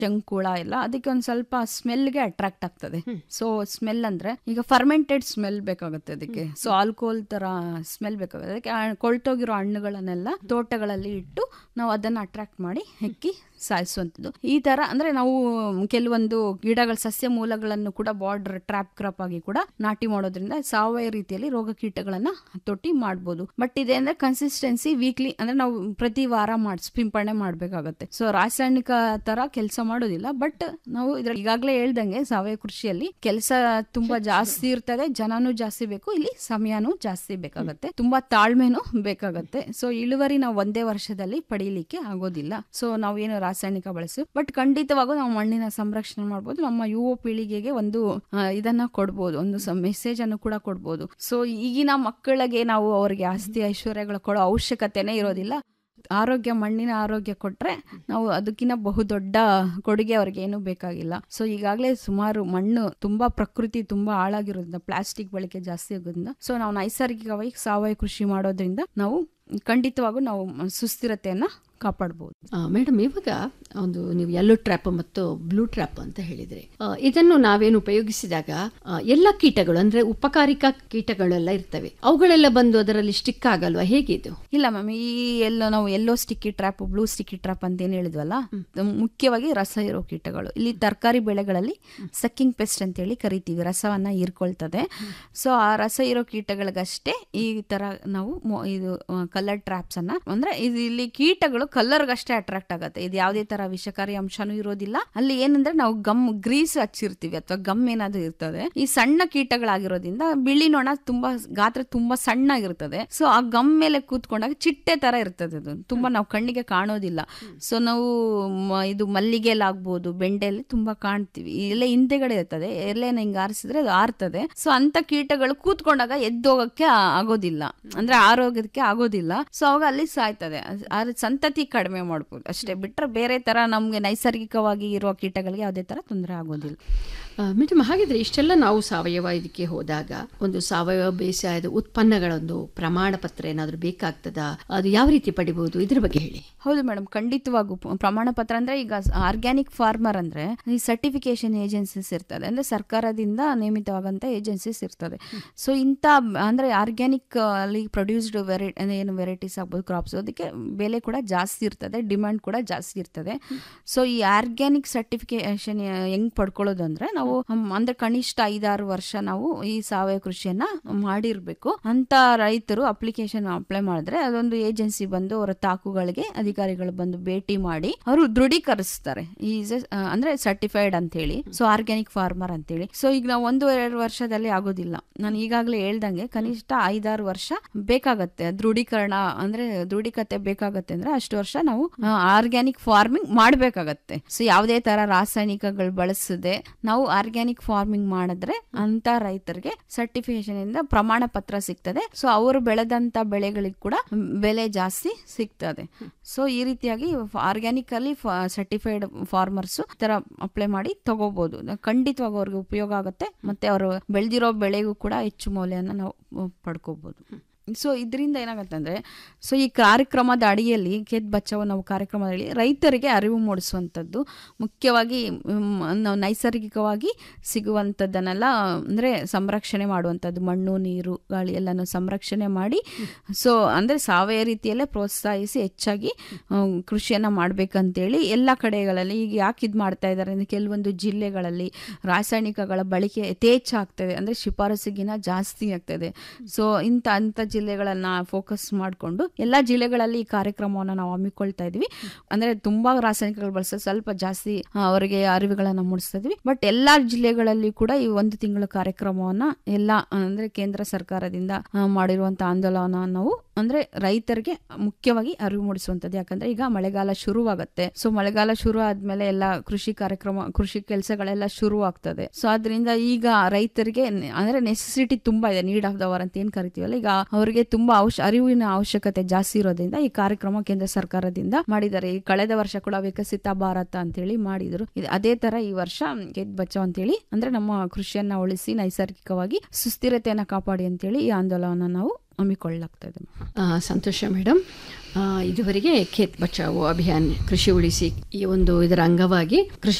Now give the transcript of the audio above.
ತೆಂಕುಳ ಎಲ್ಲ ಅದಕ್ಕೆ ಒಂದ್ ಸ್ವಲ್ಪ ಸ್ಮೆಲ್ಗೆ ಅಟ್ರಾಕ್ಟ್ ಆಗ್ತದೆ ಸೊ ಸ್ಮೆಲ್ ಅಂದ್ರೆ ಈಗ ಫರ್ಮೆಂಟೆಡ್ ಸ್ಮೆಲ್ ಬೇಕಾಗುತ್ತೆ ಅದಕ್ಕೆ ಸೊ ಆಲ್ಕೋಹಾಲ್ ತರ ಸ್ಮೆಲ್ ಬೇಕಾಗುತ್ತೆ ಅದಕ್ಕೆ ಆ ಕೊಳ್ತೋಗಿರೋ ಹಣ್ಣುಗಳನ್ನೆಲ್ಲ ತೋಟಗಳಲ್ಲಿ ಇಟ್ಟು ನಾವು ಅದನ್ನ ಅಟ್ರಾಕ್ಟ್ ಮಾಡಿ ಹೆಕ್ಕಿ ಸಾಯಿಸುವಂಥದ್ದು ಈ ತರ ಅಂದ್ರೆ ನಾವು ಕೆಲವೊಂದು ಗಿಡಗಳ ಸಸ್ಯ ಮೂಲಗಳನ್ನು ಕೂಡ ಬಾರ್ಡರ್ ಟ್ರಾಪ್ ಕ್ರಾಪ್ ಆಗಿ ಕೂಡ ನಾಟಿ ಮಾಡೋದ್ರಿಂದ ಸಾವಯವ ರೀತಿಯಲ್ಲಿ ರೋಗ ಕೀಟಗಳನ್ನ ಹತೋಟಿ ಮಾಡ್ಬೋದು ಬಟ್ ಇದೆ ಅಂದ್ರೆ ಕನ್ಸಿಸ್ಟೆನ್ಸಿ ವೀಕ್ಲಿ ಅಂದ್ರೆ ನಾವು ಪ್ರತಿ ವಾರ ಮಾಡಿ ಸಿಂಪಡಣೆ ಮಾಡ್ಬೇಕಾಗತ್ತೆ ಸೊ ರಾಸಾಯನಿಕ ತರ ಕೆಲಸ ಮಾಡೋದಿಲ್ಲ ಬಟ್ ನಾವು ಇದ್ರ ಈಗಾಗಲೇ ಹೇಳ್ದಂಗೆ ಸಾವಯವ ಕೃಷಿಯಲ್ಲಿ ಕೆಲಸ ತುಂಬಾ ಜಾಸ್ತಿ ಇರ್ತದೆ ಜನನೂ ಜಾಸ್ತಿ ಬೇಕು ಇಲ್ಲಿ ಸಮಯನೂ ಜಾಸ್ತಿ ಬೇಕಾಗತ್ತೆ ತುಂಬಾ ತಾಳ್ಮೆನೂ ಬೇಕಾಗತ್ತೆ ಸೊ ಇಳುವರಿ ನಾವು ಒಂದೇ ವರ್ಷದಲ್ಲಿ ಪಡೀಲಿಕ್ಕೆ ಆಗೋದಿಲ್ಲ ಸೊ ನಾವು ಏನು ರಾಸಾಯನಿಕ ಬಳಸಿ ಬಟ್ ಖಂಡಿತವಾಗೂ ನಾವು ಮಣ್ಣಿನ ಸಂರಕ್ಷಣೆ ಮಾಡ್ಬೋದು ನಮ್ಮ ಯುವ ಪೀಳಿಗೆಗೆ ಒಂದು ಆ, ಇದನ್ನ ಕೊಡ್ಬೋದು ಒಂದು ಮೆಸೇಜ್ ಅನ್ನು ಕೂಡ ಕೊಡ್ಬೋದು ಸೊ ಈಗಿನ ಮಕ್ಕಳಿಗೆ ನಾವು ಅವರಿಗೆ ಆಸ್ತಿ ಐಶ್ವರ್ಯಗಳು ಕೊಡೋ ಅವಶ್ಯಕತೆನೇ ಇರೋದಿಲ್ಲ ಆರೋಗ್ಯ ಮಣ್ಣಿನ ಆರೋಗ್ಯ ಕೊಟ್ರೆ ನಾವು ಅದಕ್ಕಿಂತ ಬಹುದೊಡ್ಡ ಕೊಡುಗೆ ಅವ್ರಿಗೆ ಏನು ಬೇಕಾಗಿಲ್ಲ ಸೊ ಈಗಾಗಲೇ ಸುಮಾರು ಮಣ್ಣು ತುಂಬಾ ಪ್ರಕೃತಿ ತುಂಬಾ ಹಾಳಾಗಿರೋದ್ರಿಂದ ಪ್ಲಾಸ್ಟಿಕ್ ಬಳಕೆ ಜಾಸ್ತಿ ಆಗೋದ್ರಿಂದ ಸೊ ನಾವು ನೈಸರ್ಗಿಕವಾಗಿ ಸಾವಯವ ಕೃಷಿ ಮಾಡೋದ್ರಿಂದ ನಾವು ಖಂಡಿತವಾಗೂ ನಾವು ಸುಸ್ಥಿರತೆಯನ್ನ ಕಾಪಾಡ್ಬೋದು ಮೇಡಮ್ ಇವಾಗ ಒಂದು ನೀವು ಯೆಲ್ಲೋ ಟ್ರ್ಯಾಪ್ ಮತ್ತು ಬ್ಲೂ ಟ್ರ್ಯಾಪ್ ಅಂತ ಹೇಳಿದ್ರಿ ಆ, ಇದನ್ನು ನಾವೇನು ಉಪಯೋಗಿಸಿದಾಗ ಆ, ಎಲ್ಲ ಕೀಟಗಳು ಅಂದ್ರೆ ಉಪಕಾರಿಕ ಕೀಟಗಳೆಲ್ಲ ಇರ್ತವೆ ಅವುಗಳೆಲ್ಲ ಬಂದು ಅದರಲ್ಲಿ ಸ್ಟಿಕ್ ಆಗಲ್ವಾ ಹೇಗಿದು ಇಲ್ಲ ಮ್ಯಾಮ್ ಈ ಎಲ್ಲ ನಾವು yellow sticky trap blue sticky trap ಅಂತ ಏನ್ ಹೇಳಿದ್ವಲ್ಲ ಅದು ಮುಖ್ಯವಾಗಿ ರಸ ಇರೋ ಕೀಟಗಳು ಇಲ್ಲಿ ತರಕಾರಿ ಬೆಳೆಗಳಲ್ಲಿ ಸಕ್ಕಿಂಗ್ ಪೆಸ್ಟ್ ಅಂತೇಳಿ ಕರಿತೀವಿ ರಸವನ್ನ ಹೀರ್ಕೊಳ್ತದೆ ಸೊ ಆ ರಸ ಇರೋ ಕೀಟಗಳಿಗಷ್ಟೇ ಈ ತರ ನಾವು ಮೊ- ಇದು ಕಲರ್ ಟ್ರ್ಯಾಪ್ಸ್ ಅನ್ನ ಅಂದ್ರೆ ಇದು ಇಲ್ಲಿ ಕೀಟಗಳು ಕಲರ್ಗಷ್ಟೇ ಅಟ್ರಾಕ್ಟ್ ಆಗುತ್ತೆ ಇದು ಯಾವುದೇ ತರ ವಿಷಕಾರಿ ಅಂಶನೂ ಇರೋದಿಲ್ಲ ಅಲ್ಲಿ ಏನಂದ್ರೆ ನಾವು ಗಮ್ ಗ್ರೀಸ್ ಹಚ್ಚಿರ್ತೀವಿ ಅಥವಾ ಗಮ್ ಏನಾದ್ರು ಇರ್ತದೆ ಈ ಸಣ್ಣ ಕೀಟಗಳಾಗಿರೋದ್ರಿಂದ ಬಿಳಿ ನೊಣ ತುಂಬಾ ಗಾತ್ರ ತುಂಬಾ ಸಣ್ಣಗಿರ್ತದೆ ಸೊ ಆ ಗಮ್ ಮೇಲೆ ಕೂತ್ಕೊಂಡಾಗ ಚಿಟ್ಟೆ ತರ ಇರ್ತದೆ ಅದು ತುಂಬಾ ನಾವು ಕಣ್ಣಿಗೆ ಕಾಣೋದಿಲ್ಲ ಸೊ ನಾವು ಮ- ಇದು ಮಲ್ಲಿಗೆಲಾಗ್ಬೋದು ಬೆಂಡೆಯಲ್ಲಿ ತುಂಬಾ ಕಾಣ್ತೀವಿ ಎಲೆ ಹಿಂದೆಗಡೆ ಇರ್ತದೆ ಎಲೆನ ಹಿಂಗ್ ಆರಿಸಿದ್ರೆ ಅದು ಆರ್ತದೆ ಸೊ ಅಂತ ಕೀಟಗಳು ಕೂತ್ಕೊಂಡಾಗ ಎದ್ದೋಗಕ್ಕೆ ಆ- ಆಗೋದಿಲ್ಲ ಅಂದ್ರೆ ಆರೋಗ್ಯಕ್ಕೆ ಆಗೋದಿಲ್ಲ ಸೊ ಅವಾಗ ಅಲ್ಲಿ ಸಾಯ್ತದೆ ಅದ್- ಅದ್ರ ಸಂತತಿ ಕಡಿಮೆ ಮಾಡ್ಬೋದು ಅಷ್ಟೇ ಬಿಟ್ರೆ ಬೇರೆ ತರ ನಮ್ಗೆ ನೈಸರ್ಗಿಕವಾಗಿ ಇರುವ ಕೀಟಗಳಿಗೆ ಯಾವುದೇ ತರ ತೊಂದರೆ ಆಗೋದಿಲ್ಲ ಮೇಡಮ್ ಹಾಗಿದ್ರೆ ಇಷ್ಟೆಲ್ಲ ನಾವು ಸಾವಯವ ಇದಕ್ಕೆ ಹೋದಾಗ ಒಂದು ಸಾವಯವ ಬೇಸಾಯದ ಉತ್ಪನ್ನಗಳೊಂದು ಪ್ರಮಾಣ ಪತ್ರ ಏನಾದರೂ ಬೇಕಾಗ್ತದಾ ಅದು ಯಾವ ರೀತಿ ಪಡಿಬಹುದು ಇದ್ರ ಬಗ್ಗೆ ಹೇಳಿ ಹೌದು ಮೇಡಮ್ ಖಂಡಿತವಾಗೂ ಪ- ಪ್ರಮಾಣ ಪತ್ರ ಅಂದ್ರೆ ಈಗ ಆರ್ಗ್ಯಾನಿಕ್ ಫಾರ್ಮರ್ ಅಂದ್ರೆ ಈ ಸರ್ಟಿಫಿಕೇಶನ್ ಏಜೆನ್ಸೀಸ್ ಇರ್ತದೆ ಅಂದ್ರೆ ಸರ್ಕಾರದಿಂದ ನೇಮಿತವಾಗಂತ ಏಜೆನ್ಸೀಸ್ ಇರ್ತದೆ ಸೊ ಇಂಥ ಅಂದ್ರೆ ಆರ್ಗ್ಯಾನಿಕ್ ಅಲ್ಲಿ ಪ್ರೊಡ್ಯೂಸ್ಡ್ ವೆರೈ ಏನು ವೆರೈಟೀಸ್ ಆಗ್ಬೋದು ಕ್ರಾಪ್ಸ್ ಅದಕ್ಕೆ ಬೆಲೆ ಕೂಡ ಜಾಸ್ತಿ ಇರ್ತದೆ ಡಿಮ್ಯಾಂಡ್ ಕೂಡ ಜಾಸ್ತಿ ಇರ್ತದೆ ಸೊ ಈ ಆರ್ಗ್ಯಾನಿಕ್ ಸರ್ಟಿಫಿಕೇಶನ್ ಹೆಂಗ್ ಪಡ್ಕೊಳ್ಳೋದು ಅಂದ್ರೆ ನಾವು ಹಮ್, ಅಂದ್ರೆ ಕನಿಷ್ಠ ಐದಾರು ವರ್ಷ ನಾವು ಈ ಸಾವಯವ ಕೃಷಿಯನ್ನ ಮಾಡಿರ್ಬೇಕು ಅಂತ ರೈತರು ಅಪ್ಲಿಕೇಶನ್ ಅಪ್ಲೈ ಮಾಡಿದ್ರೆ ಅದೊಂದು ಏಜೆನ್ಸಿ ಬಂದು ಅವರ ತಾಕುಗಳಿಗೆ ಅಧಿಕಾರಿಗಳು ಬಂದು ಭೇಟಿ ಮಾಡಿ ಅವರು ದೃಢೀಕರಿಸ್ತಾರೆ ಈ ಅಂದ್ರೆ ಸರ್ಟಿಫೈಡ್ ಅಂತ ಹೇಳಿ ಸೊ ಆರ್ಗ್ಯಾನಿಕ್ ಫಾರ್ಮರ್ ಅಂತ ಹೇಳಿ ಸೊ ಈಗ ನಾವು ಒಂದು ಎರಡು ವರ್ಷದಲ್ಲಿ ಆಗೋದಿಲ್ಲ ನಾನು ಈಗಾಗಲೇ ಹೇಳ್ದಂಗೆ ಕನಿಷ್ಠ ಐದಾರು ವರ್ಷ ಬೇಕಾಗತ್ತೆ ದೃಢೀಕರಣ ಅಂದ್ರೆ ದೃಢೀಕತೆ ಬೇಕಾಗತ್ತೆ ಅಂದ್ರೆ ಅಷ್ಟು ವರ್ಷ ನಾವು ಆರ್ಗ್ಯಾನಿಕ್ ಫಾರ್ಮಿಂಗ್ ಮಾಡ್ಬೇಕಾಗತ್ತೆ ಸೊ ಯಾವುದೇ ತರ ರಾಸಾಯನಿಕಗಳು ಬಳಸದೆ ನಾವು ಆರ್ಗ್ಯಾನಿಕ್ ಫಾರ್ಮಿಂಗ್ ಮಾಡಿದ್ರೆ ಅಂತ ರೈತರಿಗೆ ಸರ್ಟಿಫಿಕೇಶನ್ ಇಂದ ಪ್ರಮಾಣ ಪತ್ರ ಸಿಗ್ತದೆ ಸೊ ಅವರು ಬೆಳೆದಂತ ಬೆಳೆಗಳಿಗೆ ಕೂಡ ಬೆಲೆ ಜಾಸ್ತಿ ಸಿಗ್ತದೆ ಸೊ ಈ ರೀತಿಯಾಗಿ ಆರ್ಗ್ಯಾನಿಕ್ ಅಲ್ಲಿ ಸರ್ಟಿಫೈಡ್ ಫಾರ್ಮರ್ಸ್ ತರ ಅಪ್ಲೈ ಮಾಡಿ ತಗೋಬಹುದು ಖಂಡಿತವಾಗಿ ಅವ್ರಿಗೆ ಉಪಯೋಗ ಆಗುತ್ತೆ ಮತ್ತೆ ಅವರು ಬೆಳೆದಿರೋ ಬೆಳೆಗೂ ಕೂಡ ಹೆಚ್ಚು ಮೌಲ್ಯನ ನಾವು ಪಡ್ಕೋಬಹುದು ಸೊ ಇದರಿಂದ ಏನಾಗುತ್ತೆ ಅಂದ್ರೆ ಸೊ ಈ ಕಾರ್ಯಕ್ರಮದ ಅಡಿಯಲ್ಲಿ ಕೆದ್ ಬಚಾವ್ ನಾವು ಕಾರ್ಯಕ್ರಮದಲ್ಲಿ ರೈತರಿಗೆ ಅರಿವು ಮೂಡಿಸುವಂಥದ್ದು ಮುಖ್ಯವಾಗಿ ಮ್, ನಾವು ನೈಸರ್ಗಿಕವಾಗಿ ಸಿಗುವಂಥದ್ದನ್ನೆಲ್ಲ ಅಂದರೆ ಸಂರಕ್ಷಣೆ ಮಾಡುವಂಥದ್ದು ಮಣ್ಣು ನೀರು ಗಾಳಿ ಎಲ್ಲನೂ ಸಂರಕ್ಷಣೆ ಮಾಡಿ ಸೊ ಅಂದರೆ ಸಾವಯವ ರೀತಿಯಲ್ಲೇ ಪ್ರೋತ್ಸಾಹಿಸಿ ಹೆಚ್ಚಾಗಿ ಅಹ್, ಕೃಷಿಯನ್ನ ಮಾಡ್ಬೇಕಂತೇಳಿ ಎಲ್ಲ ಕಡೆಗಳಲ್ಲಿ ಈಗ ಯಾಕೆ ಇದು ಮಾಡ್ತಾ ಇದ್ದಾರೆ ಅಂದರೆ ಕೆಲವೊಂದು ಜಿಲ್ಲೆಗಳಲ್ಲಿ ರಾಸಾಯನಿಕಗಳ ಬಳಕೆ ಯಥೇಚ್ಛ ಆಗ್ತದೆ ಅಂದರೆ ಶಿಫಾರಸಿಗಿನ ಜಾಸ್ತಿ ಆಗ್ತದೆ ಸೊ ಇಂಥ ಅಂಥ ಜಿಲ್ಲೆಗಳನ್ನ ಫೋಕಸ್ ಮಾಡಿಕೊಂಡು ಎಲ್ಲ ಜಿಲ್ಲೆಗಳಲ್ಲಿ ಈ ಕಾರ್ಯಕ್ರಮವನ್ನು ನಾವು ಹಮ್ಮಿಕೊಳ್ತಾ ಇದೀವಿ ಅಂದ್ರೆ ತುಂಬಾ ರಾಸಾಯನಿಕಗಳು ಬಳಸೋದು ಸ್ವಲ್ಪ ಜಾಸ್ತಿ ಆ, ಅವರಿಗೆ ಅರಿವುಗಳನ್ನ ಮೂಡಿಸ್ತಾ ಇದೀವಿ ಬಟ್ ಎಲ್ಲಾ ಜಿಲ್ಲೆಗಳಲ್ಲಿ ಕೂಡ ಈ ಒಂದು ತಿಂಗಳ ಕಾರ್ಯಕ್ರಮವನ್ನ ಎಲ್ಲ ಅಂದ್ರೆ ಕೇಂದ್ರ ಸರ್ಕಾರದಿಂದ ಆ, ಮಾಡಿರುವಂತ ಆಂದೋಲನ ನಾವು ಅಂದ್ರೆ ರೈತರಿಗೆ ಮುಖ್ಯವಾಗಿ ಅರಿವು ಮೂಡಿಸುವಂತದ್ದು ಯಾಕಂದ್ರೆ ಈಗ ಮಳೆಗಾಲ ಶುರುವಾಗುತ್ತೆ ಸೊ ಮಳೆಗಾಲ ಶುರು ಆದ್ಮೇಲೆ ಎಲ್ಲ ಕೃಷಿ ಕಾರ್ಯಕ್ರಮ ಕೃಷಿ ಕೆಲಸಗಳೆಲ್ಲ ಶುರು ಆಗ್ತದೆ ಸೊ ಅದರಿಂದ ಈಗ ರೈತರಿಗೆ ನೆ- ಅಂದ್ರೆ ನೆಸೆಸಿಟಿ ತುಂಬಾ ಇದೆ ನೀಡ್ ಆಫ್ ದ ಅವರ್ ಅಂತ ಏನ್ ಕರಿತೀವಲ್ಲ ಈಗ ಅವರಿಗೆ ತುಂಬಾ ಅವಶ್ಯ ಅರಿವಿನ ಅವಶ್ಯಕತೆ ಜಾಸ್ತಿ ಇರೋದ್ರಿಂದ ಈ ಕಾರ್ಯಕ್ರಮ ಕೇಂದ್ರ ಸರ್ಕಾರದಿಂದ ಮಾಡಿದ್ದಾರೆ ಈ ಕಳೆದ ವರ್ಷ ಕೂಡ ವಿಕಸಿತ ಭಾರತ ಅಂತೇಳಿ ಮಾಡಿದ್ರು ಇದು ಅದೇ ತರ ಈ ವರ್ಷ ಗೆದ್ ಬಚಾವ್ ಅಂತೇಳಿ ಅಂದ್ರೆ ನಮ್ಮ ಕೃಷಿಯನ್ನ ಉಳಿಸಿ ನೈಸರ್ಗಿಕವಾಗಿ ಸುಸ್ಥಿರತೆಯನ್ನ ಕಾಪಾಡಿ ಅಂತೇಳಿ ಈ ಆಂದೋಲನ ನಾವು ಹಮ್ಮಿಕೊಳ್ಳಲಾಗ್ತಾ ಇದೆ ಆ, ಸಂತೋಷ ಮೇಡಮ್ ಆ, ಇದುವರೆಗೆ ಖೇತ್ ಬಚಾವೋ ಅಭಿಯಾನ್ ಕೃಷಿ ಉಳಿಸಿ ಈ ಒಂದು ಇದರ ಅಂಗವಾಗಿ ಕೃಷಿ